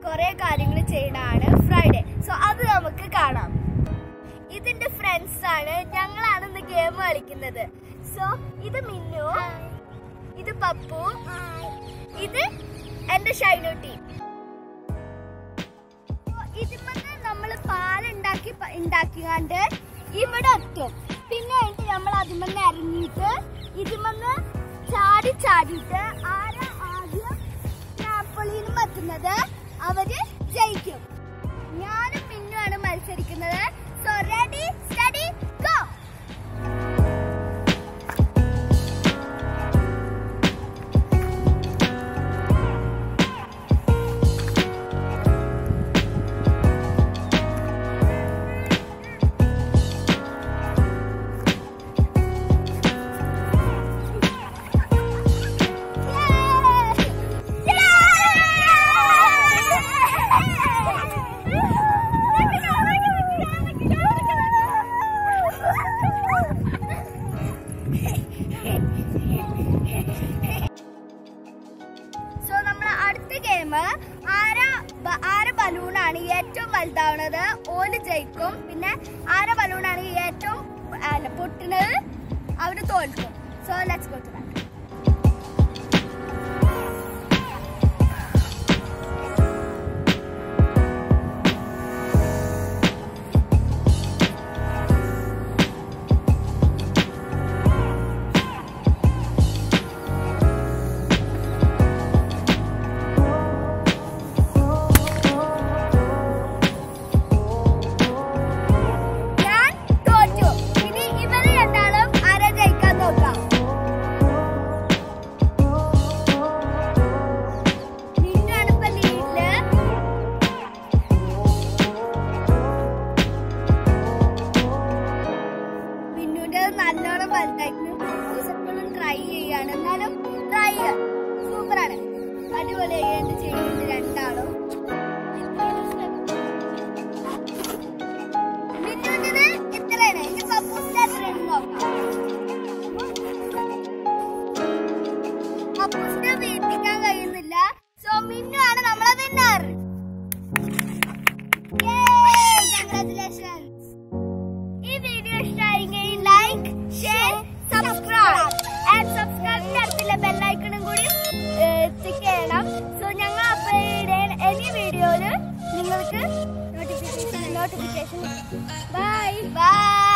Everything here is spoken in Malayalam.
കുറെ കാര്യങ്ങൾ ചെയ്യണതാണ് ഫ്രൈഡേ സോ അത് നമുക്ക് കാണാം ഇതിന്റെ ഫ്രണ്ട്സ് ആണ് ഞങ്ങളാണ് ഇന്ന് ഗെയിം കളിക്കുന്നത് സോ ഇത് മിന്നു ഇത് പപ്പു ഇത് എന്റെ ഷൈനൂട്ടി ഇതിമ്മന്ന് നമ്മൾ പാലുണ്ടാക്കി പ- ഉണ്ടാക്കിയാണ്ട് ഇവിടെ എത്തും പിന്നെ കഴിഞ്ഞിട്ട് നമ്മൾ അതിമ്മന്ന് ഇറങ്ങിയിട്ട് ഇതിമ്മന്ന് ചാടി ചാടിയിട്ട് ആരാ ആദ്യം ട്രാപ്പൊളിയിൽ എത്തുന്നത് അവര് ജയിക്കും ഞാനും മിന്നുമാണ് മത്സരിക്കുന്നത് so ready steady go so നമ്മുടെ അടുത്ത ഗെയിം ആര ബ- ആര ബലൂണാണ് ഏറ്റവും വലുതാവുന്നത് ഓല് ജയിക്കും പിന്നെ ആര ബലൂണാണ് ഏറ്റവും അല്ല, പൊട്ടുന്നത് അവര് തോൽക്കും so let's go to that ഞാൻ തോറ്റു ഇനി ഇവര് രണ്ടാളും ആരാ ജയിക്കാൻ നോക്കാം നിന്നാണ് ഇപ്പൊ ലീഡില് മിന്നുന്റെ നല്ലോണം വലുതായിരുന്നു എപ്പോഴും ട്രൈ ചെയ്യാണ് എന്നാലും ട്രൈ സൂപ്പറാണ് അടിപൊളിയായി എന്ത് ചെയ്യുന്നുണ്ട് രണ്ടാളും മിന്നുന്റേത് ഇത്രയാണ് ഇനി പപ്പൂസിന്റെ എത്രയാണ് നോക്കാം പപ്പൂസിന്റെ വീട്ടിക്കാൻ കഴിയുന്നില്ല സോ മിന്നു ആണ് നമ്മളെ വിന്നർ കൺഗ്രാറ്റുലേഷൻസ് ഈ വീഡിയോ ഇഷ്ടമായെങ്കിൽ ലൈക്ക് ഷെയർ സബ്സ്ക്രൈബ് ആൻഡ് സബ്സ്ക്രൈബിന്റെ അടുത്തുള്ള ബെല്ലൈക്കണും കൂടി എത്തിക്കണം സോ ഞങ്ങൾ അപ്ലോഡ് എനി വീഡിയോയില് നിങ്ങൾക്ക് നോട്ടിഫിക്കേഷൻ നോട്ടിഫിക്കേഷൻ ബൈ ബൈ